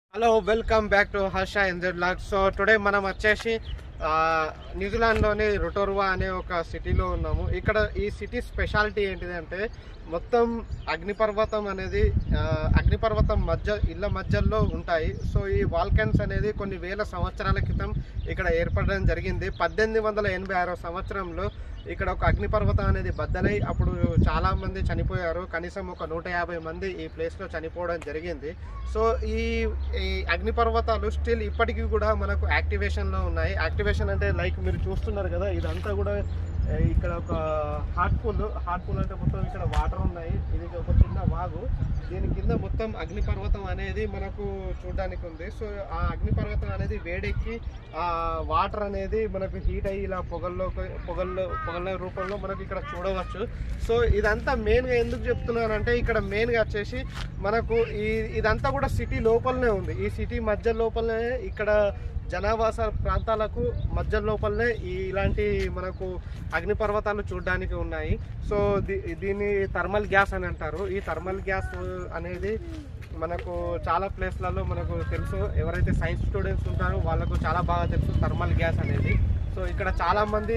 Hello welcome back to Harsha in the blog so today మనం వచ్చేసి ఆ, న్యూజిలాండ్లోని రొటోర్వా అనే ఒక సిటీలో ఉన్నాము ఇక్కడ ఈ సిటీ స్పెషాలిటీ ఏంటిదంటే మొత్తం అగ్నిపర్వతం అనేది ఆ, అగ్నిపర్వతం మధ్య ఇళ్ళ మధ్యలో ఉంటాయి సో ఈ వాల్కన్స్ అనేది కొన్ని వేల సంవత్సరాల క్రితం ఇక్కడ ఏర్పడడం జరిగింది పద్దెనిమిది వందల ఎనభై ఆరో సంవత్సరంలో ఇక్కడ ఒక అగ్నిపర్వతం అనేది బద్దలై అప్పుడు చాలా మంది చనిపోయారు కనీసం ఒక నూట యాభై మంది ఈ ప్లేస్లో చనిపోవడం జరిగింది సో ఈ ఈ అగ్నిపర్వతాలు స్టిల్ ఇప్పటికీ కూడా మనకు యాక్టివేషన్లో ఉన్నాయి యాక్టివేషన్ అంటే లైక్ మీరు చూస్తున్నారు కదా ఇదంతా కూడా ఏ, ఇక్కడ ఒక హాట్ పూల్ హాట్ పూల్ అంటే మొత్తం ఇక్కడ వాటర్ ఉన్నాయి ఇది ఒక చిన్న వాగు దీని కింద మొత్తం అగ్నిపర్వతం అనేది మనకు చూడడానికి ఉంది సో ఆ అగ్నిపర్వతం అనేది వేడెక్కి ఆ వాటర్ అనేది మనకు హీట్ అయ్యి ఇలా పొగల్లో పొగల్లో పొగల రూపంలో మనకు ఇక్కడ చూడవచ్చు సో ఇదంతా మెయిన్గా ఎందుకు చెప్తున్నానంటే ఇక్కడ మెయిన్గా వచ్చేసి మనకు ఈ ఇదంతా కూడా సిటీ లోపలనే ఉంది ఈ సిటీ మధ్య లోపలనే ఇక్కడ జనావాస ప్రాంతాలకు మధ్య లోపలనే ఈ ఇలాంటి మనకు అగ్నిపర్వతాలు చూడడానికి ఉన్నాయి సో దీ- దీన్ని థర్మల్ గ్యాస్ అని అంటారు ఈ థర్మల్ గ్యాస్ అనేది మనకు చాలా ప్లేస్లలో మనకు తెలుసు ఎవరైతే సైన్స్ స్టూడెంట్స్ ఉంటారో వాళ్ళకు చాలా బాగా తెలుసు థర్మల్ గ్యాస్ అనేది సో ఇక్కడ చాలా మంది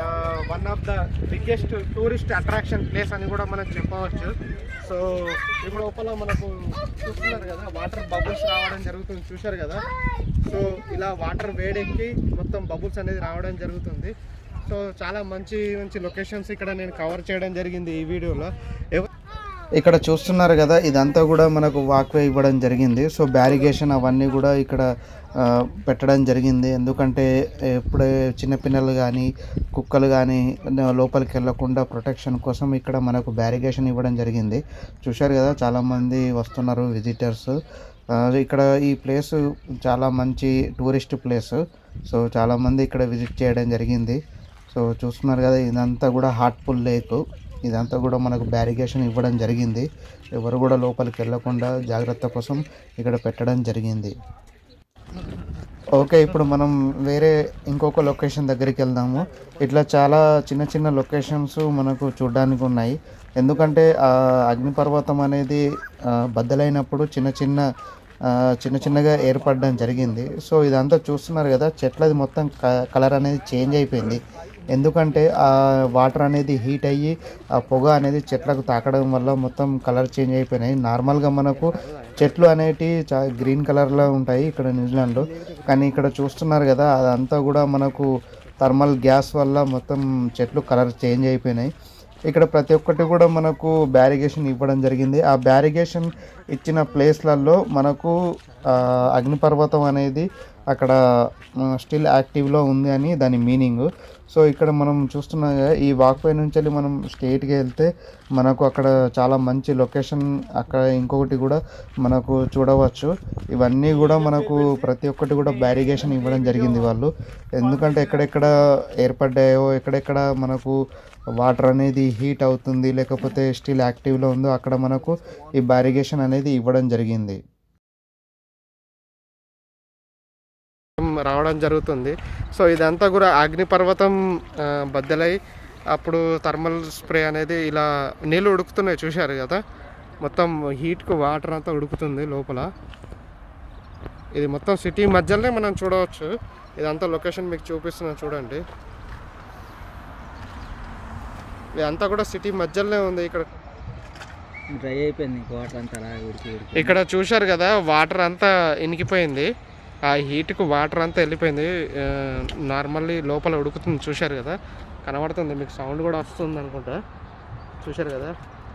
one of the biggest tourist attraction place అని కూడా మనం చెప్పవచ్చు సో ఇప్పుడు లోపల మనకు చూస్తున్నారు కదా వాటర్ బబుల్స్ రావడం జరుగుతుంది చూశారు కదా సో ఇలా వాటర్ వేడెక్కి మొత్తం బబుల్స్ అనేది రావడం జరుగుతుంది సో చాలా మంచి మంచి లొకేషన్స్ ఇక్కడ నేను కవర్ చేయడం జరిగింది ఈ వీడియోలో ఎవ- ఇక్కడ చూస్తున్నారు కదా ఇదంతా కూడా మనకు వాక్వే ఇవ్వడం జరిగింది సో బ్యారిగేషన్ అవన్నీ కూడా ఇక్కడ ఆ, పెట్టడం జరిగింది ఎందుకంటే ఎప్పుడే చిన్నపిల్లలు కానీ కుక్కలు కానీ లోపలికి వెళ్ళకుండా ప్రొటెక్షన్ కోసం ఇక్కడ మనకు బ్యారిగేషన్ ఇవ్వడం జరిగింది చూశారు కదా చాలామంది వస్తున్నారు విజిటర్స్ ఇక్కడ ఈ ప్లేస్ చాలా మంచి టూరిస్ట్ ప్లేస్ సో చాలామంది ఇక్కడ విజిట్ చేయడం జరిగింది సో చూస్తున్నారు కదా ఇదంతా కూడా హాట్ పుల్ లేక్ ఇదంతా కూడా మనకు బ్యారిగేషన్ ఇవ్వడం జరిగింది ఎవరు కూడా లోపలికి వెళ్ళకుండా జాగ్రత్త కోసం ఇక్కడ పెట్టడం జరిగింది ఓకే ఇప్పుడు మనం వేరే ఇంకొక లొకేషన్ దగ్గరికి వెళ్దాము ఇట్లా చాలా చిన్న చిన్న లొకేషన్స్ మనకు చూడడానికి ఉన్నాయి ఎందుకంటే ఆ అగ్నిపర్వతం అనేది ఆ, బద్దలైనప్పుడు చిన్న చిన్న ఆ, చిన్న చిన్నగా ఏర్పడడం జరిగింది సో ఇదంతా చూస్తున్నారు కదా చెట్లది మొత్తం కలర్ అనేది చేంజ్ అయిపోయింది ఎందుకంటే ఆ వాటర్ అనేది హీట్ అయ్యి ఆ పొగ అనేది చెట్లకు తాకడం వల్ల మొత్తం కలర్ చేంజ్ అయిపోయినాయి నార్మల్గా మనకు చెట్లు అనేటివి చా గ్రీన్ కలర్లో ఉంటాయి ఇక్కడ న్యూజిలాండ్లో కానీ ఇక్కడ చూస్తున్నారు కదా అదంతా కూడా మనకు థర్మల్ గ్యాస్ వల్ల మొత్తం చెట్లు కలర్ చేంజ్ అయిపోయినాయి ఇక్కడ ప్రతి ఒక్కటి కూడా మనకు బ్యారిగేషన్ ఇవ్వడం జరిగింది ఆ బ్యారిగేషన్ ఇచ్చిన ప్లేస్లలో మనకు ఆ, అగ్నిపర్వతం అనేది అక్కడ స్టిల్ యాక్టివ్లో ఉంది అని దాని మీనింగ్ సో ఇక్కడ మనం చూస్తున్నాం కదా, ఈ వాక్వే నుంచి వెళ్ళి మనం స్ట్రైట్గా వెళ్తే మనకు అక్కడ చాలా మంచి లొకేషన్ అక్కడ ఇంకొకటి కూడా మనకు చూడవచ్చు ఇవన్నీ కూడా మనకు ప్రతి ఒక్కటి కూడా బ్యారిగేషన్ ఇవ్వడం జరిగింది వాళ్ళు ఎందుకంటే ఎక్కడెక్కడ ఏర్పడ్డాయో ఎక్కడెక్కడ మనకు వాటర్ అనేది హీట్ అవుతుంది లేకపోతే స్టిల్ యాక్టివ్లో ఉందో అక్కడ మనకు ఈ బ్యారిగేషన్ అనేది ఇవ్వడం జరిగింది రావడం జరుగుతుంది సో ఇదంతా కూడా అగ్నిపర్వతం ఆ, బద్దలై అప్పుడు థర్మల్ స్ప్రే అనేది ఇలా నీళ్ళు ఉడుకుతున్నాయి చూశారు కదా మొత్తం హీట్కు వాటర్ అంతా ఉడుకుతుంది లోపల ఇది మొత్తం సిటీ మధ్యలోనే మనం చూడవచ్చు ఇదంతా లొకేషన్ మీకు చూపిస్తున్నాను చూడండి ఇదంతా కూడా సిటీ మధ్యలోనే ఉంది ఇక్కడ డ్రై అయిపోయింది ఇంక వాటర్ అంతా అలా ఉడికి ఉడికి ఇక్కడ చూశారు కదా వాటర్ అంతా ఇనికిపోయింది ఆ హీట్కు వాటర్ అంతా వెళ్ళిపోయింది నార్మల్లీ లోపల ఉడుకుతుంది చూశారు కదా కనబడుతుంది మీకు సౌండ్ కూడా వస్తుంది అనుకుంటా చూశారు కదా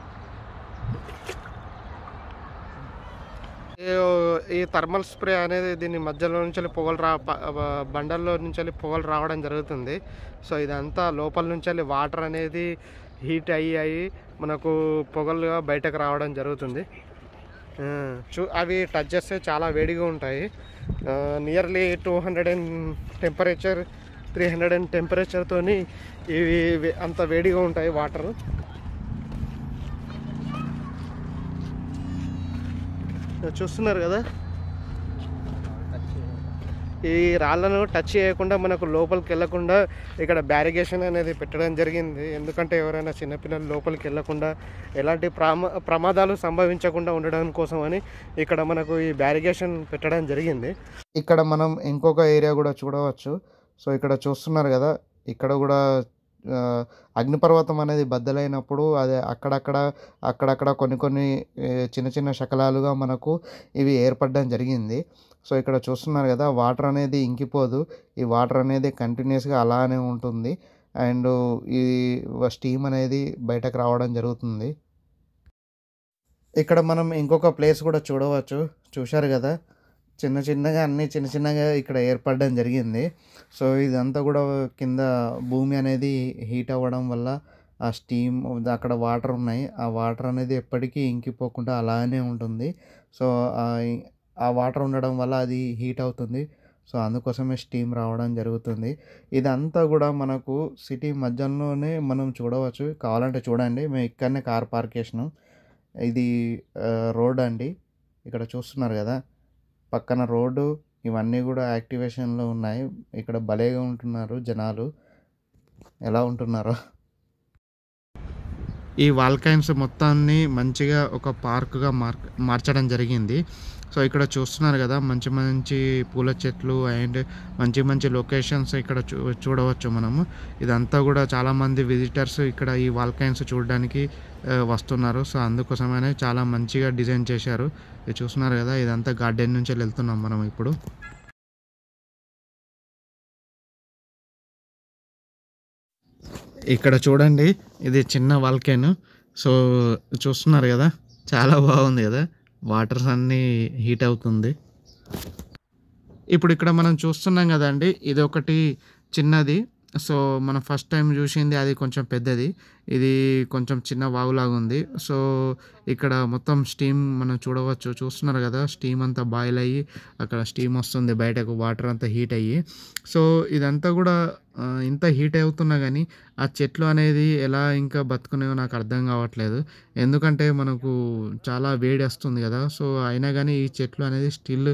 ఈ- ఈ థర్మల్ స్ప్రే అనేది దీని మధ్యలో నుంచి వెళ్ళి పొగలు రా ప- బ- బండల్లో నుంచి వెళ్ళి పొగలు రావడం జరుగుతుంది సో ఇదంతా లోపల నుంచి వెళ్ళి వాటర్ అనేది హీట్ అయ్యి అయ్యి మనకు పొగలుగా బయటకు రావడం జరుగుతుంది ఆ, చూ అవి టచ్ చేస్తే చాలా వేడిగా ఉంటాయి nearly two hundred and temperature three hundred and టెంపరేచర్తోని ఇవి వే- అంత వేడిగా ఉంటాయి వాటర్ చూస్తున్నారు కదా ఈ రాళ్ళను టచ్ చేయకుండా మనకు లోపలికి వెళ్ళకుండా ఇక్కడ బ్యారిగేషన్ అనేది పెట్టడం జరిగింది ఎందుకంటే ఎవరైనా చిన్నపిల్లలు లోపలికి వెళ్ళకుండా ఎలాంటి ప్రమా ప్రమాదాలు సంభవించకుండా ఉండడం కోసం అని ఇక్కడ మనకు ఈ బ్యారిగేషన్ పెట్టడం జరిగింది ఇక్కడ మనం ఇంకొక ఏరియా కూడా చూడవచ్చు సో ఇక్కడ చూస్తున్నారు కదా ఇక్కడ కూడా ఆ, అగ్నిపర్వతం అనేది బద్దలైనప్పుడు అది అక్కడక్కడ అక్కడక్కడ కొన్ని కొన్ని ఏ, చిన్న చిన్న శకలాలుగా మనకు ఇవి ఏర్పడడం జరిగింది సో ఇక్కడ చూస్తున్నారు కదా వాటర్ అనేది ఇంకిపోదు ఈ వాటర్ అనేది కంటిన్యూస్గా అలానే ఉంటుంది అండ్ ఈ స్టీమ్ అనేది బయటకు రావడం జరుగుతుంది ఇక్కడ మనం ఇంకొక ప్లేస్ కూడా చూడవచ్చు చూశారు కదా చిన్న చిన్నగా అన్ని చిన్న చిన్నగా ఇక్కడ ఏర్పడడం జరిగింది సో ఇదంతా కూడా కింద భూమి అనేది హీట్ అవ్వడం వల్ల ఆ స్టీమ్ అక్కడ వాటర్ ఉన్నాయి ఆ వాటర్ అనేది ఎప్పటికీ ఇంకిపోకుండా అలానే ఉంటుంది సో ఆ- ఆ వాటర్ ఉండడం వల్ల అది హీట్ అవుతుంది సో అందుకోసమే స్టీమ్ రావడం జరుగుతుంది ఇదంతా కూడా మనకు సిటీ మధ్యలోనే మనం చూడవచ్చు కావాలంటే చూడండి మేము ఇక్కడనే కార్ పార్క్ చేసినాం ఇది ఆ, రోడ్ అండి ఇక్కడ చూస్తున్నారు కదా పక్కన రోడ్డు ఇవన్నీ కూడా యాక్టివేషన్లో ఉన్నాయి ఇక్కడ భలేగా ఉంటున్నారు జనాలు ఎలా ఉంటున్నారో ఈ వాల్కైన్స్ మొత్తాన్ని మంచిగా ఒక పార్క్గా మార్ మార్చడం జరిగింది సో ఇక్కడ చూస్తున్నారు కదా మంచి మంచి పూల చెట్లు అండ్ మంచి మంచి లొకేషన్స్ ఇక్కడ చూ చూడవచ్చు మనము ఇదంతా కూడా చాలామంది విజిటర్స్ ఇక్కడ ఈ వాల్కైన్స్ చూడడానికి ఆ, వస్తున్నారు సో అందుకోసమనే చాలా మంచిగా డిజైన్ చేశారు ఇది చూస్తున్నారు కదా ఇదంతా గార్డెన్ నుంచి వెళ్తున్నాం మనం ఇప్పుడు ఇక్కడ చూడండి ఇది చిన్న వాల్కేన్ సో చూస్తున్నారు కదా చాలా బాగుంది కదా వాటర్స్ అన్నీ హీట్ అవుతుంది ఇప్పుడు ఇక్కడ మనం చూస్తున్నాం కదండి ఇది ఒకటి చిన్నది సో మనం ఫస్ట్ టైం చూసింది అది కొంచెం పెద్దది ఇది కొంచెం చిన్న వాగులాగా ఉంది సో ఇక్కడ మొత్తం స్టీమ్ మనం చూడవచ్చు చూస్తున్నారు కదా స్టీమ్ అంతా బాయిల్ అయ్యి అక్కడ స్టీమ్ వస్తుంది బయటకు వాటర్ అంతా హీట్ అయ్యి సో ఇదంతా కూడా ఆ, ఇంత హీట్ అవుతున్నా కానీ ఆ చెట్లు అనేది ఎలా ఇంకా బతుకునేవో నాకు అర్థం కావట్లేదు ఎందుకంటే మనకు చాలా వేడి వస్తుంది కదా సో అయినా కానీ ఈ చెట్లు అనేది స్టిల్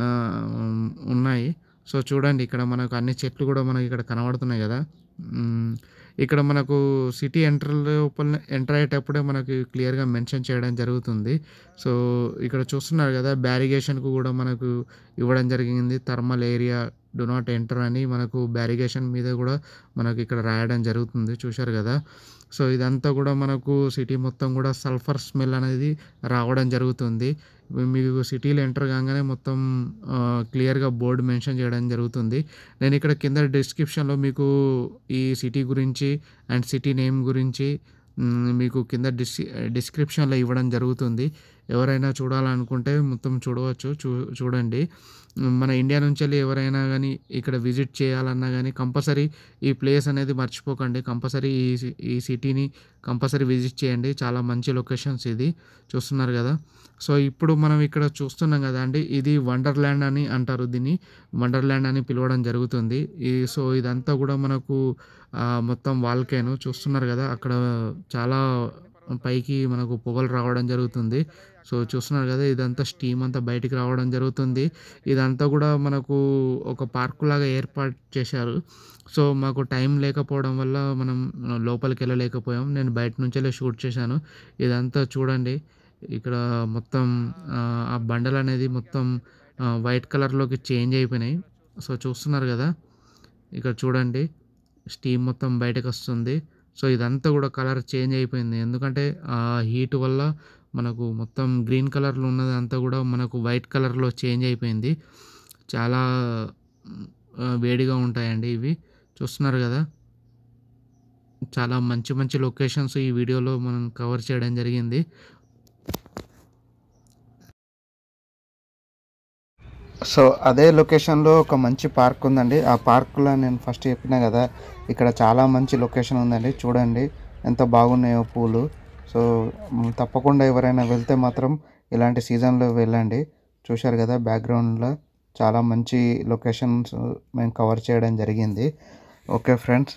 ఉన్నాయి సో చూడండి ఇక్కడ మనకు అన్ని చెట్లు కూడా మనకి ఇక్కడ కనబడుతున్నాయి కదా మ్మ్. ఇక్కడ మనకు సిటీ ఎంటర్ లోపల ఎంటర్ అయ్యేటప్పుడే మనకి క్లియర్గా మెన్షన్ చేయడం జరుగుతుంది సో ఇక్కడ చూస్తున్నారు కదా బ్యారిగేషన్కు కూడా మనకు ఇవ్వడం జరిగింది thermal area do not enter అని మనకు బ్యారిగేషన్ మీద కూడా మనకు ఇక్కడ రాయడం జరుగుతుంది చూశారు కదా సో ఇదంతా కూడా మనకు సిటీ మొత్తం కూడా సల్ఫర్ స్మెల్ అనేది రావడం జరుగుతుంది మీకు సిటీలో ఎంటర్ కాగానే మొత్తం క్లియర్గా బోర్డు మెన్షన్ చేయడం జరుగుతుంది నేను ఇక్కడ కింద డిస్క్రిప్షన్లో మీకు ఈ సిటీ గురించి అండ్ సిటీ నేమ్ గురించి మ్, మీకు కింద డిస్ డిస్క్రిప్షన్లో ఇవ్వడం జరుగుతుంది ఎవరైనా చూడాలనుకుంటే మొత్తం చూడవచ్చు చూ చూడండి మన ఇండియా నుంచి వెళ్ళి ఎవరైనా కానీ ఇక్కడ విజిట్ చేయాలన్నా కానీ కంపల్సరీ ఈ ప్లేస్ అనేది మర్చిపోకండి కంపల్సరీ ఈ సి- ఈ సిటీని కంపల్సరీ విజిట్ చేయండి చాలా మంచి లొకేషన్స్ ఇది చూస్తున్నారు కదా సో ఇప్పుడు మనం ఇక్కడ చూస్తున్నాం కదా అండి ఇది వండర్ల్యాండ్ అని అంటారు దీన్ని వండర్ల్యాండ్ అని పిలవడం జరుగుతుంది ఈ సో ఇదంతా కూడా మనకు ఆ, మొత్తం వాల్కేను చూస్తున్నారు కదా అక్కడ చాలా పైకి మనకు పొగలు రావడం జరుగుతుంది సో చూస్తున్నారు కదా ఇదంతా స్టీమ్ అంతా బయటికి రావడం జరుగుతుంది ఇదంతా కూడా మనకు ఒక పార్కు లాగా ఏర్పాటు చేశారు సో మాకు టైం లేకపోవడం వల్ల మనం లోపలికి వెళ్ళలేకపోయాం నేను బయట నుంచెల్లే షూట్ చేశాను ఇదంతా చూడండి ఇక్కడ మొత్తం ఆ, ఆ బండలు అనేది మొత్తం వైట్ కలర్లోకి చేంజ్ అయిపోయినాయి సో చూస్తున్నారు కదా ఇక్కడ చూడండి స్టీమ్ మొత్తం బయటకు వస్తుంది సో ఇదంతా కూడా కలర్ చేంజ్ అయిపోయింది ఎందుకంటే ఆ హీట్ వల్ల మనకు మొత్తం గ్రీన్ కలర్లో ఉన్నది అంతా కూడా మనకు వైట్ కలర్లో చేంజ్ అయిపోయింది చాలా ఆ, వేడిగా ఉంటాయండి ఇవి చూస్తున్నారు కదా చాలా మంచి మంచి లొకేషన్స్ ఈ వీడియోలో మనం కవర్ చేయడం జరిగింది సో అదే లొకేషన్లో ఒక మంచి పార్క్ ఉందండి ఆ పార్క్లో నేను ఫస్ట్ చెప్పిన కదా ఇక్కడ చాలా మంచి లొకేషన్ ఉందండి చూడండి ఎంత బాగున్నాయో పూలు సో మ్, తప్పకుండా ఎవరైనా వెళ్తే మాత్రం ఇలాంటి సీజన్లో వెళ్ళండి చూశారు కదా బ్యాక్గ్రౌండ్లో చాలా మంచి లొకేషన్స్ మేము కవర్ చేయడం జరిగింది ఓకే ఫ్రెండ్స్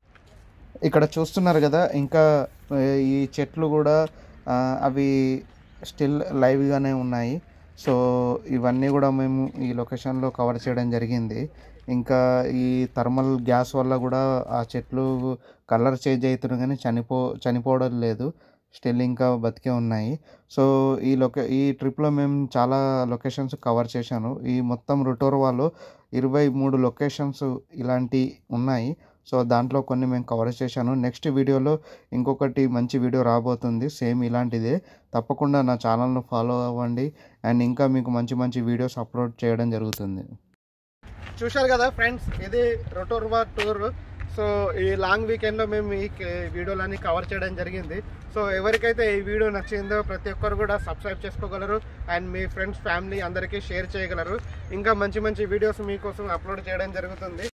ఇక్కడ చూస్తున్నారు కదా ఇంకా ఆ, ఈ చెట్లు కూడా ఆ, అవి స్టిల్ లైవ్గానే ఉన్నాయి సో ఇవన్నీ కూడా మేము ఈ లొకేషన్లో కవర్ చేయడం జరిగింది ఇంకా ఈ థర్మల్ గ్యాస్ వల్ల కూడా ఆ చెట్లు కలర్ చేంజ్ అవుతున్నాయి కానీ చనిపో చనిపోవడం లేదు స్టిల్ ఇంకా బతికే ఉన్నాయి సో ఈ లొకే ఈ ట్రిప్లో మేము చాలా లొకేషన్స్ కవర్ చేశాను ఈ మొత్తం రుటోర్వాలో ఇరవై మూడు లొకేషన్స్ ఇలాంటి ఉన్నాయి సో దాంట్లో కొన్ని మేము కవర్ చేశాను నెక్స్ట్ వీడియోలో ఇంకొకటి మంచి వీడియో రాబోతుంది సేమ్ ఇలాంటిదే తప్పకుండా నా ఛానల్ను ఫాలో అవ్వండి అండ్ ఇంకా మీకు మంచి మంచి వీడియోస్ అప్లోడ్ చేయడం జరుగుతుంది చూశారు కదా ఫ్రెండ్స్ ఇది రొటోర్వా టూర్ సో ఈ లాంగ్ వీకెండ్లో మేము ఈ కే- వీడియోలన్నీ కవర్ చేయడం జరిగింది సో ఎవరికైతే ఈ వీడియో నచ్చిందో ప్రతి ఒక్కరు కూడా సబ్స్క్రైబ్ చేసుకోగలరు అండ్ మీ ఫ్రెండ్స్ ఫ్యామిలీ అందరికీ షేర్ చేయగలరు ఇంకా మంచి మంచి వీడియోస్ మీకోసం అప్లోడ్ చేయడం జరుగుతుంది